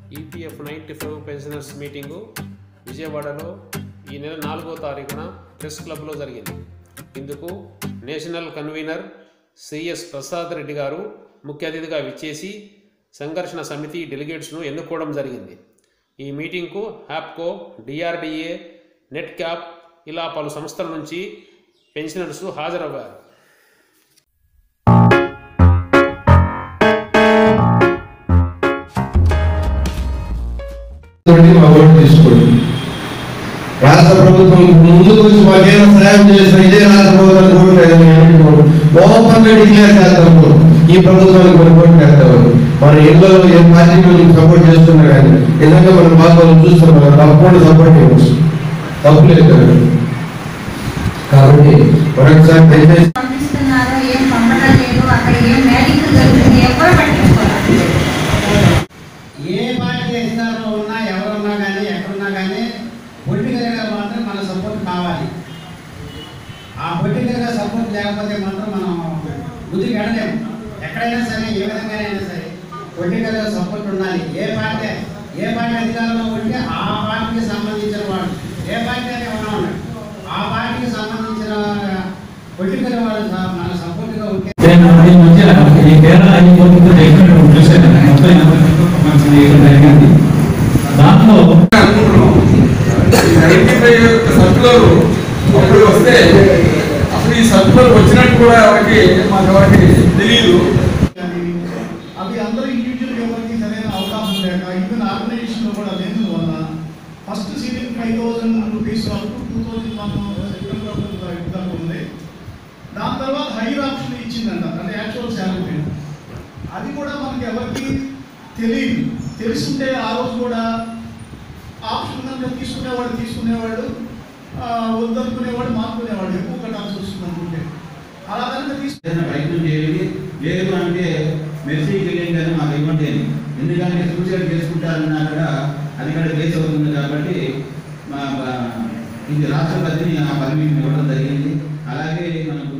EPF ninety five pensioners meeting విజయవాడలో ఈ నెల నాలుగో తారీఖున ప్రెస్ క్లబ్లో జరిగింది ఇందుకు national convener CS Prasad Reddy garu ముఖ్య అతిథిగా విచ్చేసి సంఘర్షణ సమితి డెలిగేట్స్ను ఎన్నుకోవడం జరిగింది ఈ మీటింగ్కు హ్యాప్కో డిఆర్డిఏ నెట్ క్యాప్ ఇలా పలు సంస్థల నుంచి పెన్షనర్స్ హాజరయ్యారు తోటి మా ఓటు తీసుకోండి రాష్ట్ర ప్రభుత్వం ముందుకు వచ్చి మాకేమైనా సహాయం చేసిన ఇదే రాష్ట్ర ప్రభుత్వానికి ఓటు లేదని ఓపెన్ గా డిక్లేర్ చేస్తాము ఈ ప్రభుత్వానికి మనం ఓటు వేస్తాము మన ఎన్నో ఏ పార్టీ సపోర్ట్ చేస్తున్నా కానీ నిజంగా మనం బాగా చూస్తున్నాం కదా తప్పకుండా సపోర్ట్ చేయవచ్చు తప్పు లేదు కదా కాబట్టి మరొకసారి దయచేసి పంపిస్తున్నారో ఏం పంపడం లేదు అక్కడ ఏం మ్యాజిక్ జరుగుతుంది ఎవరు పట్టించుకోవాలి ఏ పార్టీ అధికారంలో ఉన్నా ఎవరున్నా కానీ ఎక్కడున్నా కానీ పొలిటికల్గా మాత్రం మన సపోర్ట్ కావాలి ఆ పొలిటికల్గా సపోర్ట్ లేకపోతే మాత్రం మనం ముందుకు వెళ్ళలేము ఎక్కడైనా సరే ఏ విధంగానైనా సరే పొలిటికల్గా సపోర్ట్ ఉండాలి ఏ పార్టీ ఏ పార్టీ అధికారంలో ఉంటే ఆ పార్టీకి సంబంధించిన వాడు ఏ పార్టీ అని ఉన్నా ఉన్నాడు ఆ పార్టీకి సంబంధించిన పొలిటికల్ వాళ్ళు స- మన సపోర్ట్గా ఉంటే నేను ఈ మధ్య ఈ కేరళ అయిపోతుంది ఎక్కడ చూశాను మొత్తం మంచిది ఇక్కడ జరిగింది దాంట్లో నైన్టీ ఫైవ్ సర్కులర్ అప్పుడు వస్తే అసలు ఈ సర్కులర్ వచ్చినట్టు కూడా ఎవరికి మాకు ఎవరికి తెలియదు అవి అందరూ ఇండివిజువల్ ఎవరికి సరైన అవకాశం లేక ఈవెన్ ఆర్గనైజేషన్ కూడా లేని వల్ల first ceiling five thousand rupees up to two thousand one September దాకా ఉంది దాని తర్వాత హైర్ ఆప్షన్ ఇచ్చిందంట అంటే యాక్చువల్ శాలరీ అది కూడా మనకి ఎవరికి తెలియదు తెలుసుంటే ఆ రోజు కూడా ఆప్షన్ కనుక తీసుకునేవాడు తీసుకునేవాడు ఆ, వద్దనుకునేవాడు మానుకునేవాడు ఎక్కువ కట్టాల్సి వస్తుంది అనుకుంటే అలా కనుక తీసుకు ఏదైనా ప్రయత్నం చేయాలి లేదు అంటే మెర్సీ క్లినిక్ అని మాకు ఇవ్వండి అని ఎందుకంటే సూసైడ్ చేసుకుంటారన్నా కూడా అది కూడా కేసు అవుతుంది కాబట్టి మా మా- ఇది రాష్ట్రపతిని ఆ పర్మిషన్ ఇవ్వడం జరిగింది అలాగే మనకు